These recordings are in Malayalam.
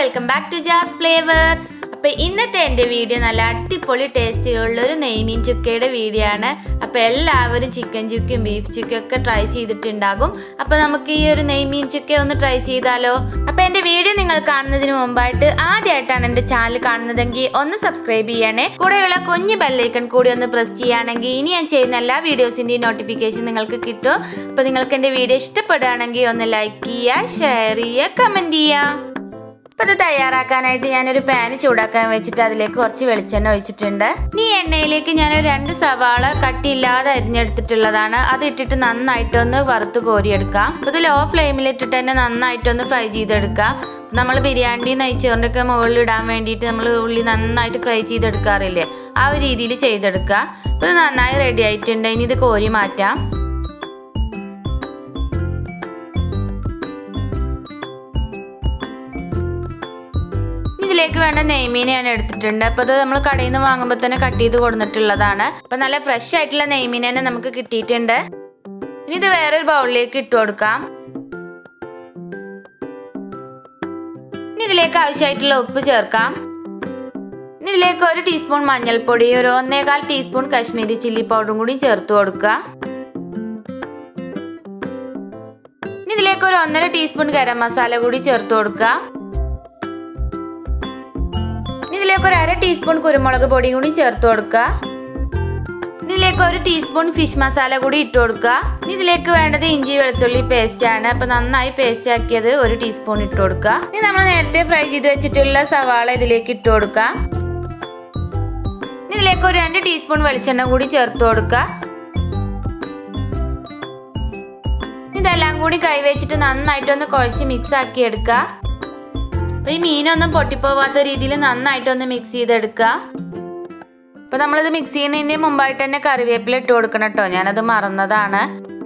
welcome back to Jas flavour അപ്പൊ ഇന്നത്തെ എൻ്റെ വീഡിയോ നല്ല അടിപൊളി ടേസ്റ്റിലുള്ള ഒരു നെയ്മീൻ ചുക്കയുടെ വീഡിയോ ആണ് അപ്പൊ എല്ലാവരും ചിക്കൻ ചുക്കയും ബീഫ് ചുക്കയും ഒക്കെ ട്രൈ ചെയ്തിട്ടുണ്ടാകും അപ്പൊ നമുക്ക് ഈ ഒരു നെയ്മീൻ ചുക്ക ഒന്ന് ട്രൈ ചെയ്താലോ അപ്പൊ എൻ്റെ വീഡിയോ നിങ്ങൾ കാണുന്നതിന് മുമ്പായിട്ട് ആദ്യമായിട്ടാണ് എൻ്റെ ചാനൽ കാണുന്നതെങ്കിൽ ഒന്ന് സബ്സ്ക്രൈബ് ചെയ്യണേ കൂടെയുള്ള കുഞ്ഞ് ബെല്ലൈക്കൺ കൂടി ഒന്ന് പ്രസ് ചെയ്യുകയാണെങ്കിൽ ഇനി ഞാൻ ചെയ്യുന്ന എല്ലാ വീഡിയോസിൻ്റെയും നോട്ടിഫിക്കേഷൻ നിങ്ങൾക്ക് കിട്ടും അപ്പോൾ നിങ്ങൾക്ക് എൻ്റെ വീഡിയോ ഇഷ്ടപ്പെടുകയാണെങ്കിൽ ഒന്ന് ലൈക്ക് ചെയ്യുക ഷെയർ ചെയ്യുക കമൻറ്റ് ചെയ്യുക അപ്പോൾ ഇത് തയ്യാറാക്കാനായിട്ട് ഞാനൊരു പാന് ചൂടാക്കാൻ വെച്ചിട്ട് അതിലേക്ക് കുറച്ച് വെളിച്ചെണ്ണ ഒഴിച്ചിട്ടുണ്ട് ഈ എണ്ണയിലേക്ക് ഞാനൊരു രണ്ട് സവാള കട്ടിയില്ലാതെ അരിഞ്ഞെടുത്തിട്ടുള്ളതാണ് അത് ഇട്ടിട്ട് നന്നായിട്ടൊന്ന് വറുത്ത് കോരിയെടുക്കാം അപ്പോൾ ഇത് ലോ ഫ്ലെയിമിൽ ഇട്ടിട്ട് തന്നെ നന്നായിട്ടൊന്ന് ഫ്രൈ ചെയ്തെടുക്കാം നമ്മൾ ബിരിയാണി നെയ്ച്ചോറിൻ്റെ മുകളിൽ ഇടാൻ വേണ്ടിയിട്ട് നമ്മൾ ഉള്ളി നന്നായിട്ട് ഫ്രൈ ചെയ്തെടുക്കാറില്ലേ ആ ഒരു രീതിയിൽ ചെയ്തെടുക്കുക അപ്പോൾ ഇത് നന്നായി റെഡി ആയിട്ടുണ്ട് ഇനി ഇത് കോരി മാറ്റാം ഇതിലേക്ക് വേണ്ട നെയ്മീൻ ഞാൻ എടുത്തിട്ടുണ്ട് അപ്പോൾ ഇത് നമ്മൾ കടയിൽ നിന്ന് വാങ്ങുമ്പോൾ തന്നെ കട്ട് ചെയ്ത് കൊടുത്തിട്ടുള്ളതാണ് അപ്പോൾ നല്ല ഫ്രഷ് ആയിട്ടുള്ള നെയ്മീൻ തന്നെ നമുക്ക് കിട്ടിയിട്ടുണ്ട് ഇനി ഇത് വേറൊരു ബൗളിലേക്ക് ഇട്ട് കൊടുക്കാം ഇനി ഇതിലേക്ക് ആവശ്യമായിട്ടുള്ള ഉപ്പ് ചേർക്കാം ഇനി ഇതിലേക്ക് ഒരു ടീസ്പൂൺ മഞ്ഞൾപ്പൊടി ഒരു ഒന്നേകാൽ ടീസ്പൂൺ കാശ്മീരി ചില്ലി പൗഡറും കൂടി ചേർത്ത് കൊടുക്കുക ഇനി ഇതിലേക്ക് ഒരു ഒന്നര ടീസ്പൂൺ ഗരം മസാല കൂടി ചേർത്ത് കൊടുക്കുക ഇതിലേക്ക് ഒരു അര ടീസ്പൂൺ കുരുമുളക് പൊടിയും കൂടി ചേർത്ത് കൊടുക്കുക ഇതിലേക്ക് ഒരു ടീസ്പൂൺ ഫിഷ് മസാല കൂടി ഇട്ട് കൊടുക്കുക ഇതിലേക്ക് വേണ്ടത് ഇഞ്ചി വെളുത്തുള്ളി പേസ്റ്റ് ആണ് അപ്പൊ നന്നായി പേസ്റ്റ് ആക്കിയത് ഒരു ടീസ്പൂൺ ഇട്ട് കൊടുക്കുക ഇനി നമ്മൾ നേരത്തെ ഫ്രൈ ചെയ്ത് വെച്ചിട്ടുള്ള സവാള ഇതിലേക്ക് ഇട്ട് കൊടുക്കുക ഇതിലേക്ക് ഒരു രണ്ട് ടീസ്പൂൺ വെളിച്ചെണ്ണ കൂടി ചേർത്ത് കൊടുക്കുക ഇതെല്ലാം കൂടി കൈവച്ചിട്ട് നന്നായിട്ടൊന്ന് കുഴച്ച് മിക്സ് ആക്കി എടുക്കുക അപ്പോൾ ഈ മീനൊന്നും പൊട്ടിപ്പോവാത്ത രീതിയിൽ നന്നായിട്ടൊന്ന് മിക്സ് ചെയ്തെടുക്കുക അപ്പോൾ നമ്മളിത് മിക്സ് ചെയ്യുന്നതിന് മുമ്പായിട്ട് തന്നെ കറിവേപ്പില ഇട്ട് കൊടുക്കണം കേട്ടോ ഞാനത് മറന്നതാണ്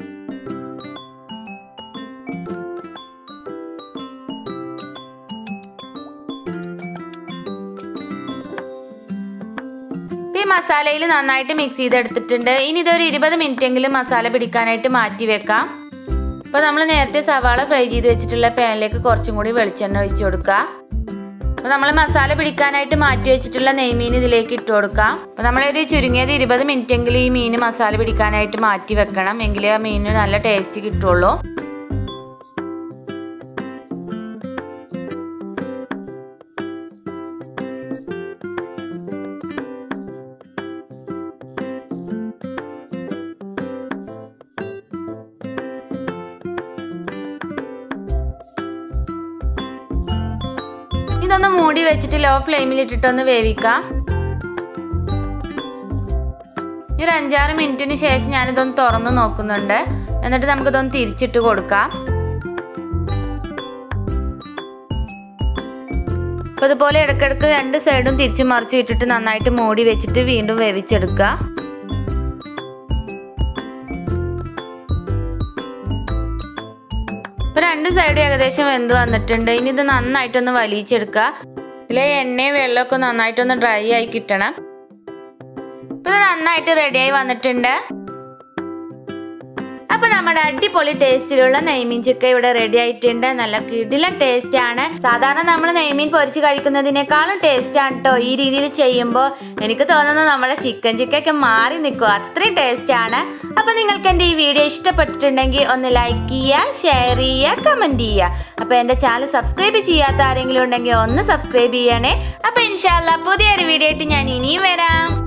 ഈ മസാലയിൽ നന്നായിട്ട് മിക്സ് ചെയ്തെടുത്തിട്ടുണ്ട് ഇനി ഇതൊരു ഇരുപത് മിനിറ്റ് എങ്കിലും മസാല പിടിക്കാനായിട്ട് മാറ്റി വെക്കാം അപ്പോൾ നമ്മൾ നേരത്തെ സവാള ഫ്രൈ ചെയ്ത് വെച്ചിട്ടുള്ള പാനിലേക്ക് കുറച്ചും കൂടി വെളിച്ചെണ്ണ ഒഴിച്ചു കൊടുക്കുക അപ്പോൾ നമ്മൾ മസാല പിടിക്കാനായിട്ട് മാറ്റി വെച്ചിട്ടുള്ള നെയ്മീൻ ഇതിലേക്ക് ഇട്ട് കൊടുക്കാം അപ്പോൾ നമ്മളൊരു ചുരുങ്ങിയത് ഇരുപത് മിനിറ്റ് എങ്കിലും ഈ മീൻ മസാല പിടിക്കാനായിട്ട് മാറ്റി വെക്കണം എങ്കിലേ ആ മീനിന് നല്ല ടേസ്റ്റ് കിട്ടുള്ളൂ ഇതൊന്ന് മൂടി വെച്ചിട്ട് ലോ ഫ്ലെയിമിൽ ഇട്ടിട്ടൊന്ന് വേവിക്കാം ഒരു അഞ്ചാറ് മിനിറ്റിന് ശേഷം ഞാനിതൊന്ന് തുറന്നു നോക്കുന്നുണ്ട് എന്നിട്ട് നമുക്കിതൊന്ന് തിരിച്ചിട്ട് കൊടുക്കാം അപ്പോൾ ഇതുപോലെ ഇടയ്ക്കിടയ്ക്ക് രണ്ട് സൈഡും തിരിച്ചു മറിച്ചു ഇട്ടിട്ട് നന്നായിട്ട് മൂടി വെച്ചിട്ട് വീണ്ടും വേവിച്ചെടുക്കുക ഇപ്പൊ രണ്ട് സൈഡും ഏകദേശം വെന്ത് വന്നിട്ടുണ്ട് ഇനി ഇത് നന്നായിട്ടൊന്ന് വലിച്ചെടുക്കുക ഇതിലെ എണ്ണയും വെള്ളമൊക്കെ നന്നായിട്ടൊന്ന് ഡ്രൈ ആയി കിട്ടണം ഇപ്പൊ ഇത് നന്നായിട്ട് റെഡിയായി വന്നിട്ടുണ്ട് അപ്പൊ നമ്മുടെ അടിപൊളി ടേസ്റ്റിലുള്ള നെയ്മീൻ ചുക്ക ഇവിടെ റെഡി ആയിട്ടുണ്ട് നല്ല കിടിലൻ ടേസ്റ്റ് ആണ് സാധാരണ നമ്മൾ നെയ്മീൻ പൊരിച്ച് കഴിക്കുന്നതിനേക്കാളും ടേസ്റ്റ് ആണ് കേട്ടോ ഈ രീതിയിൽ ചെയ്യുമ്പോൾ എനിക്ക് തോന്നുന്നു നമ്മുടെ ചിക്കൻ ചുക്കൊക്കെ മാറി നിൽക്കും അത്രയും ടേസ്റ്റ് ആണ് അപ്പൊ നിങ്ങൾക്ക് എൻ്റെ ഈ വീഡിയോ ഇഷ്ടപ്പെട്ടിട്ടുണ്ടെങ്കിൽ ഒന്ന് ലൈക്ക് ചെയ്യുക ഷെയർ ചെയ്യുക കമന്റ് ചെയ്യുക അപ്പൊ എൻ്റെ ചാനൽ സബ്സ്ക്രൈബ് ചെയ്യാത്ത ആരെങ്കിലും ഉണ്ടെങ്കിൽ ഒന്ന് സബ്സ്ക്രൈബ് ചെയ്യണേ അപ്പൊ ഇൻഷാല്ല പുതിയൊരു വീഡിയോ ആയിട്ട് ഞാൻ ഇനിയും വരാം